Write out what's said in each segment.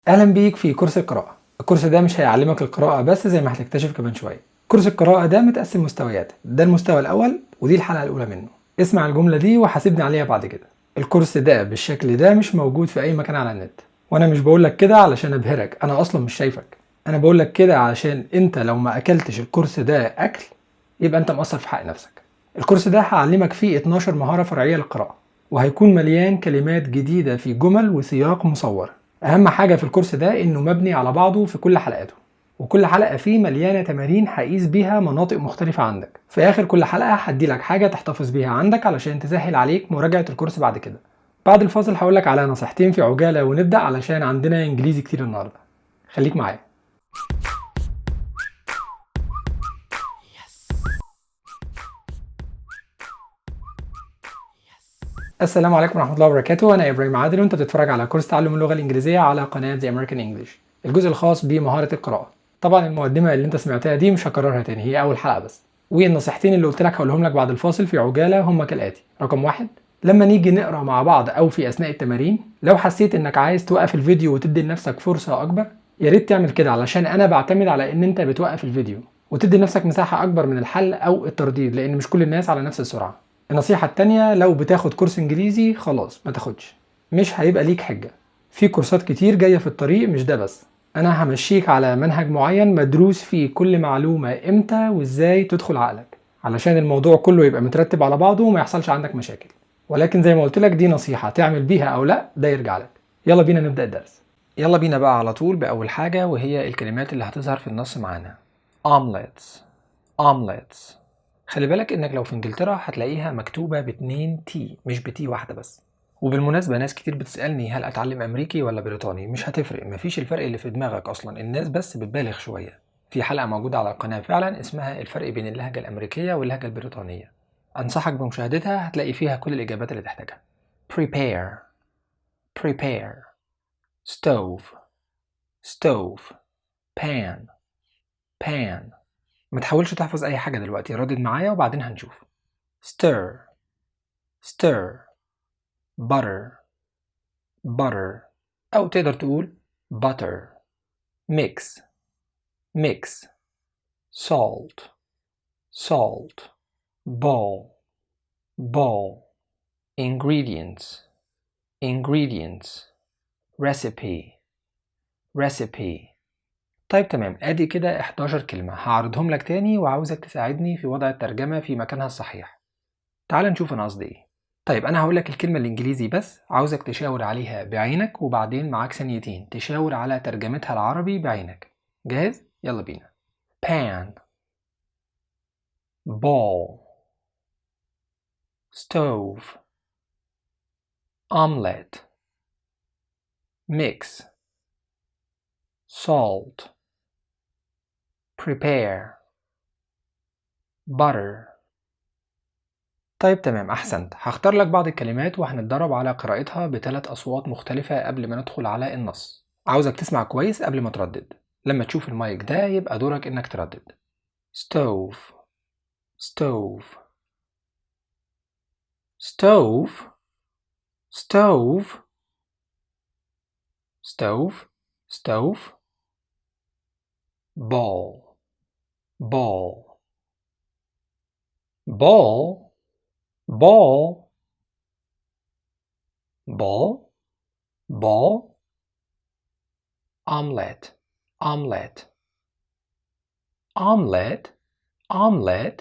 اهلا بيك في كورس القراءة الكورس ده مش هيعلمك القراءة بس زي ما هتكتشف كمان شوية كورس القراءة ده متقسم مستويات ده المستوى الأول ودي الحلقة الأولى منه اسمع الجملة دي وحاسبني عليها بعد كده الكورس ده بالشكل ده مش موجود في أي مكان على النت وأنا مش بقولك كده علشان أبهرك أنا أصلا مش شايفك أنا بقولك كده علشان أنت لو ما أكلتش الكورس ده أكل يبقى أنت مقصر في حق نفسك الكورس ده هعلمك فيه 12 مهارة فرعية للقراءة وهيكون مليان كلمات جديدة في جمل وسياق مصور أهم حاجة في الكورس ده إنه مبني على بعضه في كل حلقاته وكل حلقة فيه مليانة تمارين هقيس بيها مناطق مختلفة عندك في آخر كل حلقة هدي لك حاجة تحتفظ بيها عندك علشان تسهل عليك مراجعة الكورس بعد كده بعد الفاصل هقولك على نصيحتين في عجالة ونبدأ علشان عندنا إنجليزي كتير النهاردة خليك معايا السلام عليكم ورحمة الله وبركاته أنا إبراهيم عادل وأنت بتتفرج على كورس تعلم اللغة الإنجليزية على قناة The American English الجزء الخاص بمهارة القراءة طبعا المقدمة اللي أنت سمعتها دي مش هكررها تاني هي أول حلقة بس والنصيحتين اللي قلت لك هقولهم لك بعد الفاصل في عجالة هما كالآتي رقم واحد لما نيجي نقرا مع بعض أو في أثناء التمارين لو حسيت إنك عايز توقف الفيديو وتدي لنفسك فرصة أكبر يا ريت تعمل كده علشان أنا بعتمد على إن أنت بتوقف الفيديو وتدي لنفسك مساحة أكبر من الحل أو الترديد لأن مش كل الناس على نفس السرعة النصيحة التانية لو بتاخد كورس انجليزي خلاص ما تاخدش مش هيبقى ليك حجة في كورسات كتير جاية في الطريق مش ده بس انا همشيك على منهج معين مدروس فيه كل معلومة امتى وازاي تدخل عقلك علشان الموضوع كله يبقى مترتب على بعضه وما يحصلش عندك مشاكل ولكن زي ما قلت لك دي نصيحة تعمل بيها او لا ده يرجع لك يلا بينا نبدأ الدرس يلا بينا بقى على طول بأول حاجة وهي الكلمات اللي هتظهر في النص معانا omelets omelets خلي بالك انك لو في انجلترا هتلاقيها مكتوبة باتنين تي مش بتي واحدة بس وبالمناسبة ناس كتير بتسألني هل اتعلم امريكي ولا بريطاني مش هتفرق مفيش الفرق اللي في دماغك اصلا الناس بس بتبالغ شوية في حلقة موجودة على القناة فعلا اسمها الفرق بين اللهجة الامريكية واللهجة البريطانية انصحك بمشاهدتها هتلاقي فيها كل الاجابات اللي تحتاجها prepare prepare stove stove pan pan ما تحاولش تحفظ أي حاجة دلوقتي ردد معايا وبعدين هنشوف stir stir butter butter أو تقدر تقول butter mix mix salt salt ball ball ingredients ingredients recipe recipe طيب تمام ادي كده 11 كلمة هعرضهم لك تاني وعاوزك تساعدني في وضع الترجمة في مكانها الصحيح تعال نشوف انا قصدي ايه طيب انا هقول لك الكلمة الانجليزي بس عاوزك تشاور عليها بعينك وبعدين معاك ثانيتين تشاور على ترجمتها العربي بعينك جاهز يلا بينا pan ball stove omelette mix salt prepare butter طيب تمام أحسنت هختار لك بعض الكلمات وهنتدرب على قراءتها بثلاث أصوات مختلفة قبل ما ندخل على النص عاوزك تسمع كويس قبل ما تردد لما تشوف المايك ده يبقى دورك إنك تردد stove stove stove stove stove stove ball ball ball ball ball ball omelette omelette omelette omelette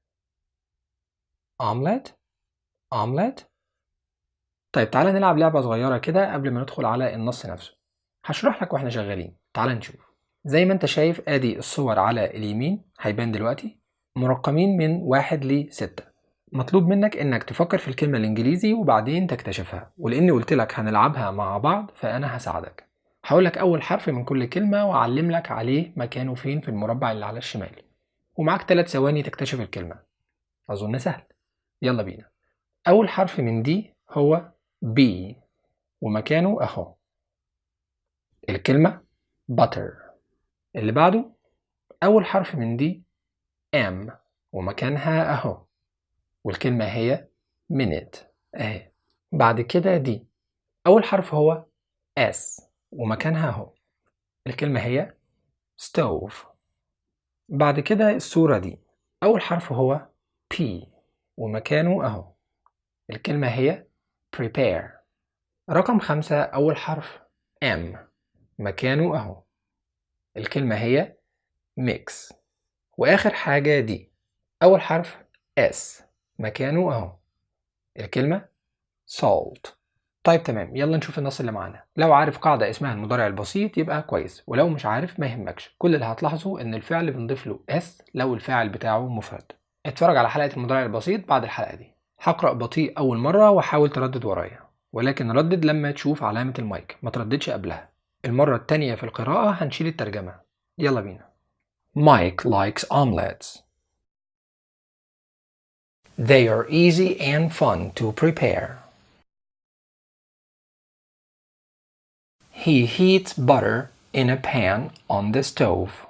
omelette omelette طيب تعالى نلعب لعبة صغيرة كده قبل ما ندخل على النص نفسه هشرح لك واحنا شغالين تعال نشوف زي ما انت شايف ادي الصور على اليمين هيبان دلوقتي مرقمين من واحد لستة مطلوب منك انك تفكر في الكلمة الانجليزي وبعدين تكتشفها ولاني قلت لك هنلعبها مع بعض فانا هساعدك هقول لك اول حرف من كل كلمة واعلم لك عليه مكانه فين في المربع اللي على الشمال ومعاك ثلاث ثواني تكتشف الكلمة اظن سهل يلا بينا اول حرف من دي هو B ومكانه اهو الكلمة butter اللي بعده أول حرف من دي M ومكانها أهو والكلمة هي minute أهي بعد كده دي أول حرف هو S ومكانها اهو الكلمة هي stove بعد كده الصورة دي أول حرف هو P ومكانه أهو الكلمة هي prepare رقم خمسة أول حرف M مكانه أهو الكلمة هي mix وآخر حاجة دي أول حرف S مكانه أهو الكلمة salt طيب تمام يلا نشوف النص اللي معانا لو عارف قاعدة اسمها المضارع البسيط يبقى كويس ولو مش عارف ما يهمكش كل اللي هتلاحظه ان الفعل بنضيف له s لو الفاعل بتاعه مفرد اتفرج على حلقة المضارع البسيط بعد الحلقة دي هقرأ بطيء أول مرة وحاول تردد ورايا ولكن ردد لما تشوف علامة المايك ما ترددش قبلها المرة التانية في القراءة هنشيل الترجمة يلا بينا Mike likes omelets They are easy and fun to prepare. He heats butter in a pan on the stove.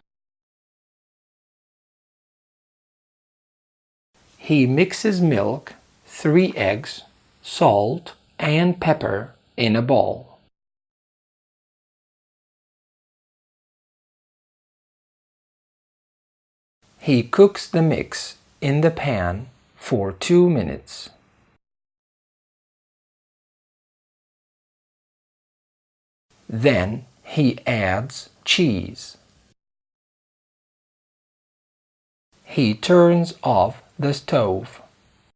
He mixes milk, three eggs, salt, and pepper in a bowl. He cooks the mix in the pan for two minutes. Then he adds cheese. He turns off the stove.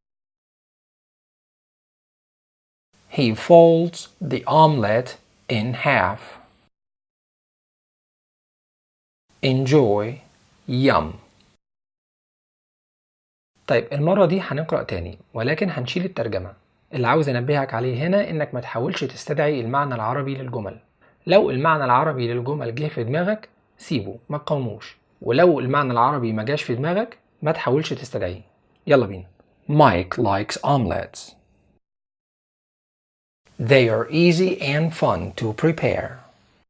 He folds the omelette in half. Enjoy. Yum. طيب المرة دي هنقرأ تاني ولكن هنشيل الترجمة اللي عاوز انبهك عليه هنا انك ما تحاولش تستدعي المعنى العربي للجمل لو المعنى العربي للجمل جه في دماغك سيبه ما تقاوموش ولو المعنى العربي ما جاش في دماغك ما تحاولش تستدعيه يلا بينا Mike likes omelets They are easy and fun to prepare.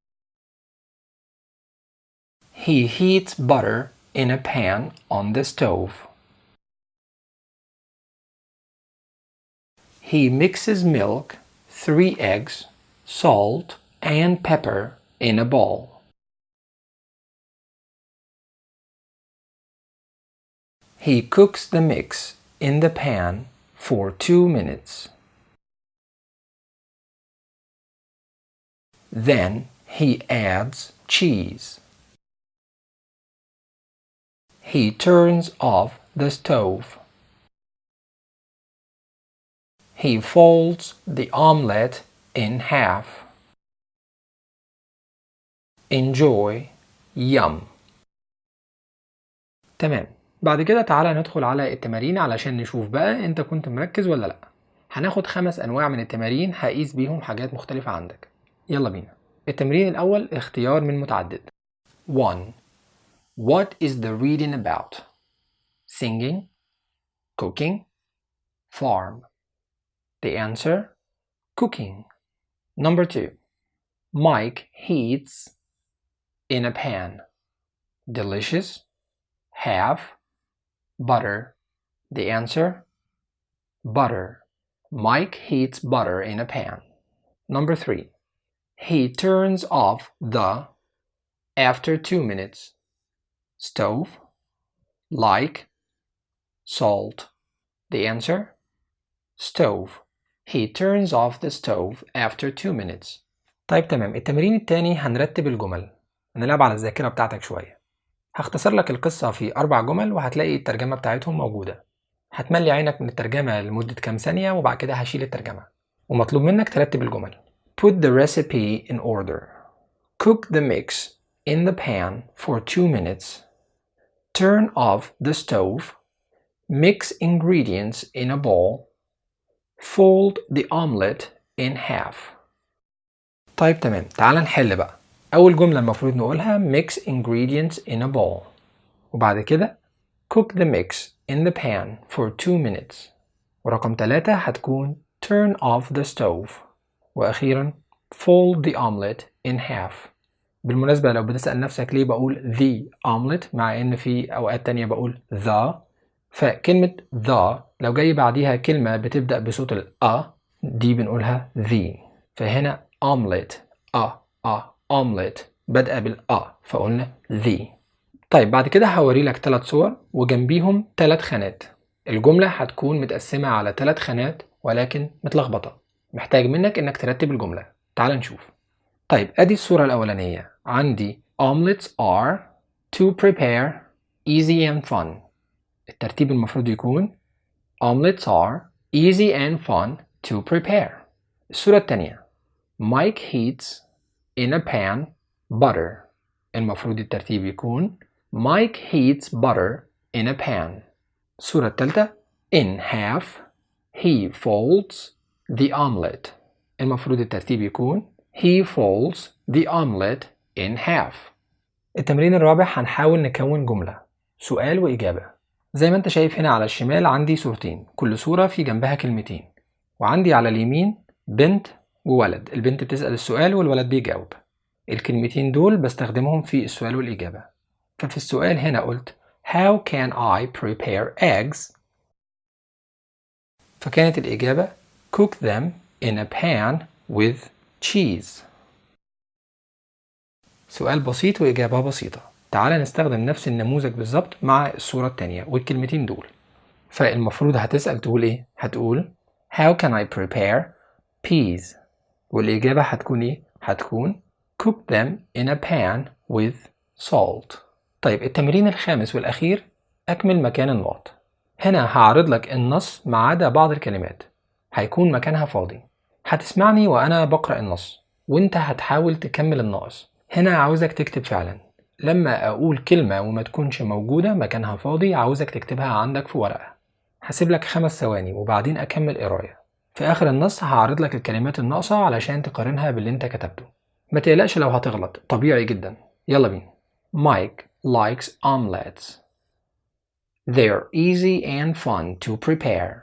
He heats butter in a pan on the stove. He mixes milk, three eggs, salt, and pepper in a bowl. He cooks the mix in the pan for two minutes. Then he adds cheese. He turns off the stove. He folds the omelette in half. Enjoy. Yum. تمام بعد كده تعالى ندخل على التمارين علشان نشوف بقى انت كنت مركز ولا لا هناخد خمس انواع من التمارين هقيس بيهم حاجات مختلفة عندك يلا بينا التمرين الاول اختيار من متعدد 1 What is the reading about? Singing, cooking, farm. The answer cooking. Number two, Mike heats in a pan. Delicious, have, butter. The answer butter. Mike heats butter in a pan. Number three, he turns off the after two minutes stove, like, salt. The answer stove. He turns off the stove after two minutes. طيب تمام التمرين التاني هنرتب الجمل هنلعب على الذاكرة بتاعتك شوية هختصر لك القصة في أربع جمل وهتلاقي الترجمة بتاعتهم موجودة هتملي عينك من الترجمة لمدة كام ثانية وبعد كده هشيل الترجمة ومطلوب منك ترتب الجمل Put the recipe in order Cook the mix in the pan for two minutes Turn off the stove Mix ingredients in a bowl Fold the omelette in half طيب تمام تعال نحل بقى أول جملة المفروض نقولها mix ingredients in a bowl وبعد كده cook the mix in the pan for two minutes ورقم تلاتة هتكون turn off the stove وأخيرا fold the omelette in half بالمناسبة لو بتسأل نفسك ليه بقول the omelette مع إن في أوقات تانية بقول the فكلمة the لو جاي بعديها كلمة بتبدأ بصوت ال أ دي بنقولها the فهنا omelette اه اه omelette بادئة بالآ فقلنا the طيب بعد كده هوري لك ثلاث صور وجنبيهم ثلاث خانات الجملة هتكون متقسمة على ثلاث خانات ولكن متلخبطة محتاج منك انك ترتب الجملة تعال نشوف طيب ادي الصورة الأولانية عندي omelets are to prepare easy and fun الترتيب المفروض يكون omelets are easy and fun to prepare الصورة التانية Mike heats in a pan butter المفروض الترتيب يكون Mike heats butter in a pan الصورة التالتة in half he folds the omelette المفروض الترتيب يكون he folds the omelette in half التمرين الرابع هنحاول نكون جملة سؤال وإجابة زي ما انت شايف هنا على الشمال عندي صورتين كل صورة في جنبها كلمتين وعندي على اليمين بنت وولد البنت بتسأل السؤال والولد بيجاوب الكلمتين دول بستخدمهم في السؤال والإجابة ففي السؤال هنا قلت How can I prepare eggs? فكانت الإجابة Cook them in a pan with cheese سؤال بسيط وإجابة بسيطة تعال نستخدم نفس النموذج بالظبط مع الصورة التانية والكلمتين دول فالمفروض هتسأل تقول إيه؟ هتقول How can I prepare peas? والإجابة هتكون إيه؟ هتكون Cook them in a pan with salt طيب التمرين الخامس والأخير أكمل مكان النقط هنا هعرض لك النص ما عدا بعض الكلمات هيكون مكانها فاضي هتسمعني وأنا بقرأ النص وأنت هتحاول تكمل الناقص هنا عاوزك تكتب فعلا لما أقول كلمة وما تكونش موجودة مكانها فاضي عاوزك تكتبها عندك في ورقة هسيب لك خمس ثواني وبعدين أكمل قراية في آخر النص هعرض لك الكلمات الناقصة علشان تقارنها باللي أنت كتبته ما تقلقش لو هتغلط طبيعي جدا يلا بينا Mike likes omelets They're easy and fun to prepare.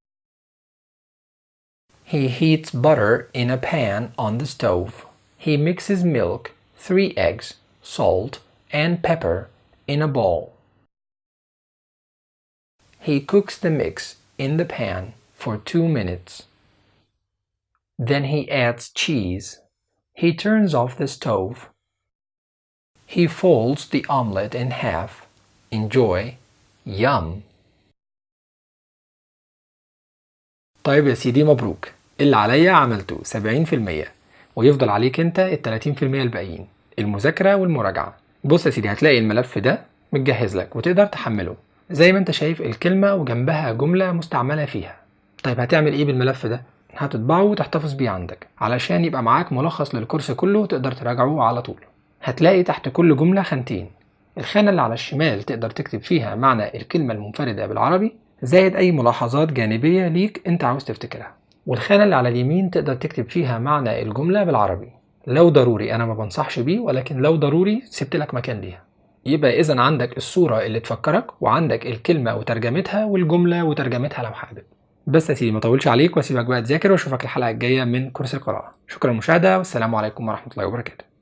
He heats butter in a pan on the stove. He mixes milk, three eggs, salt, and pepper in a bowl. He cooks the mix in the pan for two minutes. Then he adds cheese. He turns off the stove. He folds the omelette in half. Enjoy. Yum. طيب يا سيدي مبروك اللي عليا عملته 70% ويفضل عليك انت ال 30% الباقيين المذاكرة والمراجعة بص يا سيدي هتلاقي الملف ده متجهز لك وتقدر تحمله زي ما انت شايف الكلمة وجنبها جملة مستعملة فيها طيب هتعمل ايه بالملف ده؟ هتطبعه وتحتفظ بيه عندك علشان يبقى معاك ملخص للكورس كله وتقدر تراجعه على طول هتلاقي تحت كل جملة خانتين الخانة اللي على الشمال تقدر تكتب فيها معنى الكلمة المنفردة بالعربي زائد أي ملاحظات جانبية ليك أنت عاوز تفتكرها والخانة اللي على اليمين تقدر تكتب فيها معنى الجملة بالعربي لو ضروري أنا ما بنصحش بيه ولكن لو ضروري سبت لك مكان ليها يبقى إذا عندك الصورة اللي تفكرك وعندك الكلمة وترجمتها والجملة وترجمتها لو حابب بس يا سيدي ما طولش عليك واسيبك بقى تذاكر واشوفك الحلقة الجاية من كورس القراءة شكرا للمشاهدة والسلام عليكم ورحمة الله وبركاته